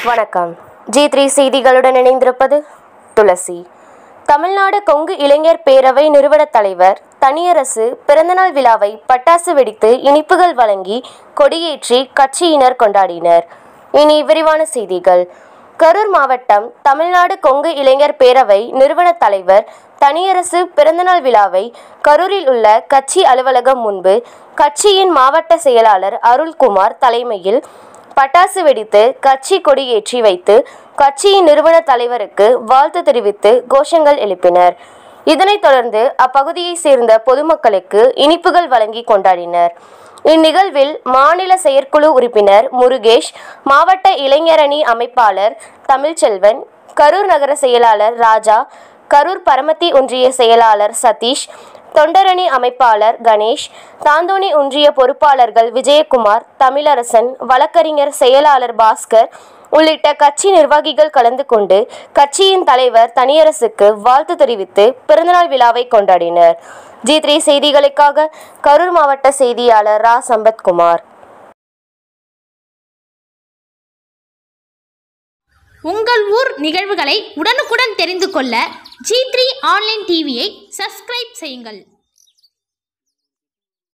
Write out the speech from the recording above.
வணக்கம் G three செய்திகளுடன் இணைந்திருப்பது துளசி தமிழ்நாடு கொங்கு இளைஞர் பேரவை நிறுவனத் தலைவர் தனியரசு பிறந்தநாள் விழாவை பட்டாசு வெடித்து இனிப்புகள் வழங்கி கொடியேற்றி கட்சியினர் கொண்டாடினர் இனி விரிவான செய்திகள் கரூர் மாவட்டம் தமிழ்நாடு கொங்கு இளைஞர் பேரவை நிறுவனத் தலைவர் தனியரசு பிறந்தநாள் விழாவை கரூரில் உள்ள கட்சி அலுவலகம் முன்பு கட்சியின் மாவட்ட செயலாளர் அருள்குமார் தலைமையில் பட்டாசு வெடித்து கட்சி கொடியேற்றி வைத்து கட்சியின் நிறுவன தலைவருக்கு வாழ்த்து தெரிவித்து கோஷங்கள் எழுப்பினர் இதனைத் தொடர்ந்து அப்பகுதியைச் சேர்ந்த பொதுமக்களுக்கு இனிப்புகள் வழங்கி கொண்டாடினர் இந்நிகழ்வில் மாநில செயற்குழு உறுப்பினர் முருகேஷ் மாவட்ட இளைஞரணி அமைப்பாளர் தமிழ்ச்செல்வன் கரூர் நகர செயலாளர் ராஜா கரூர் பரமத்தி ஒன்றிய செயலாளர் சதீஷ் தொண்டரணி அமைப்பாளர் கணேஷ் தாந்தோணி ஒன்றிய பொறுப்பாளர்கள் விஜயகுமார் தமிழரசன் வழக்கறிஞர் செயலாளர் பாஸ்கர் உள்ளிட்ட கட்சி நிர்வாகிகள் கலந்து கொண்டு கட்சியின் தலைவர் தனியரசுக்கு வாழ்த்து தெரிவித்து பிறந்தநாள் விழாவை கொண்டாடினர் ஜி த்ரீ செய்திகளுக்காக கரூர் மாவட்ட செய்தியாளர் ரா சம்பத்குமார் உங்கள் ஊர் நிகழ்வுகளை உடனுக்குடன் தெரிந்து கொள்ள ஜி த்ரீ ஆன்லைன் டிவியை சப்ஸ்கிரைப் செய்யுங்கள்